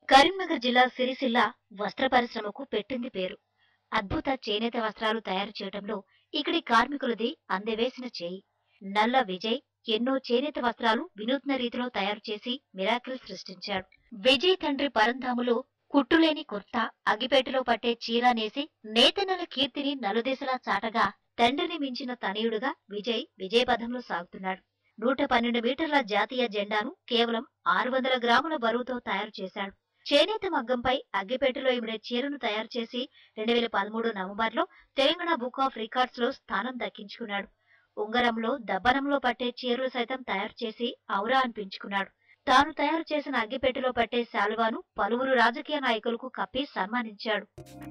కరీంనగర్ జిల్లా సిరిసిల్ల వస్త్ర పరిశ్రమకు పెట్టింది పేరు అద్భుత చేనేత వస్త్రాలు తయారు చేయడంలో ఇక్కడి కార్మికులది అందెవేసిన చేయి నల్ల విజయ్ ఎన్నో చేనేత వస్త్రాలు వినూత్న రీతిలో తయారు చేసి మిరాకిల్ సృష్టించాడు విజయ్ తండ్రి పరంధాములు కుట్టులేని కుర్త అగిపేటలో పట్టే చీర నేసి నేతన్నల కీర్తిని నలుదేశలా చాటగా తండ్రిని మించిన తనయుడుగా విజయ్ విజయపథంలో సాగుతున్నాడు నూట పన్నెండు మీటర్ల జాతీయ జెండాను కేవలం ఆరు వందల గ్రాముల బరువుతో తయారు చేశాడు చేనేత మగ్గంపై అగ్గిపేటలో ఇమిడే చీరను తయారు చేసి రెండు వేల పదమూడు నవంబర్లో తెలంగాణ బుక్ ఆఫ్ రికార్డ్స్ లో స్థానం దక్కించుకున్నాడు ఉంగరంలో దబ్బనంలో పట్టే చీరలు సైతం తయారు చేసి ఔరా అనిపించుకున్నాడు తాను తయారు చేసిన అగ్గిపెట్టెలో పట్టే శాలువాను పలువురు రాజకీయ నాయకులకు కప్పి సన్మానించాడు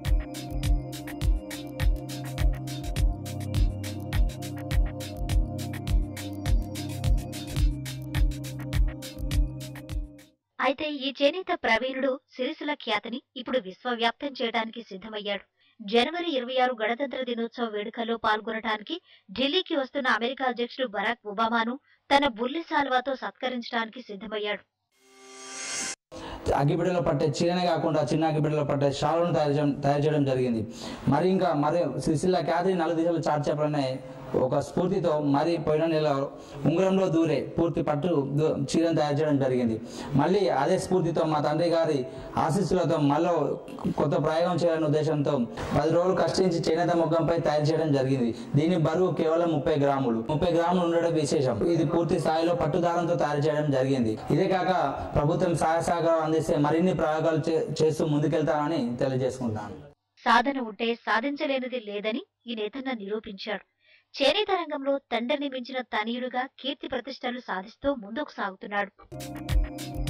అయితే ఈ చేనేత ప్రవీణుడు సిరిసిల ఖ్యాతిని ఇప్పుడు విశ్వవ్యాప్తం చేయడానికి సిద్ధమయ్యాడు జనవరి ఇరవై ఆరు గణతంత్ర దినోత్సవ వేడుకల్లో పాల్గొనడానికి ఢిల్లీకి వస్తున్న అమెరికా అధ్యక్షుడు బరాక్ ఒబామాను తన బుల్లి సాల్వాతో సత్కరించడానికి సిద్ధమయ్యాడు అగ్గిపెట్టెలో పట్టే చీరనే కాకుండా చిన్న అగ్గిపెట్టెలో పట్టే షాలను తయారు చేయడం తయారు చేయడం జరిగింది మరి ఇంకా మరి సిరిసిల్ల ఖ్యాతి నలుగు దిశలు చాటి చెప్పడమే ఒక స్ఫూర్తితో మరి పోయిన నెల ఉంగరంలో దూరే పూర్తి పట్టు దు- చీరను తయారు చేయడం జరిగింది మళ్ళీ అదే స్ఫూర్తితో మా తండ్రి గారి ఆశీస్సులతో మళ్ళీ కొత్త ప్రయోగం చేయాలనే ఉద్దేశంతో పది రోజులు కష్టించి చేనేత మొగ్గంపై తయారు చేయడం జరిగింది దీని బరువు కేవలం ముప్పై గ్రాములు ముప్పై గ్రాములు ఉండడం విశేషం ఇది పూర్తి స్థాయిలో పట్టుదారంతో తయారు చేయడం జరిగింది ఇదే కాక ప్రభుత్వం సహాయ సహకారం అందిస్తే మరిన్ని ప్రయోగాలు చే- చేస్తూ ముందుకెళ్తానని తెలియజేసుకుంటాను సాధన ఉంటే సాధించలేనిది లేదని ఈ నేతన్న నిరూపించాడు చేనేత రంగంలో తండ్రిని మించిన తనయుడుగా కీర్తి ప్రతిష్టలు సాధిస్తూ ముందుకు సాగుతున్నాడు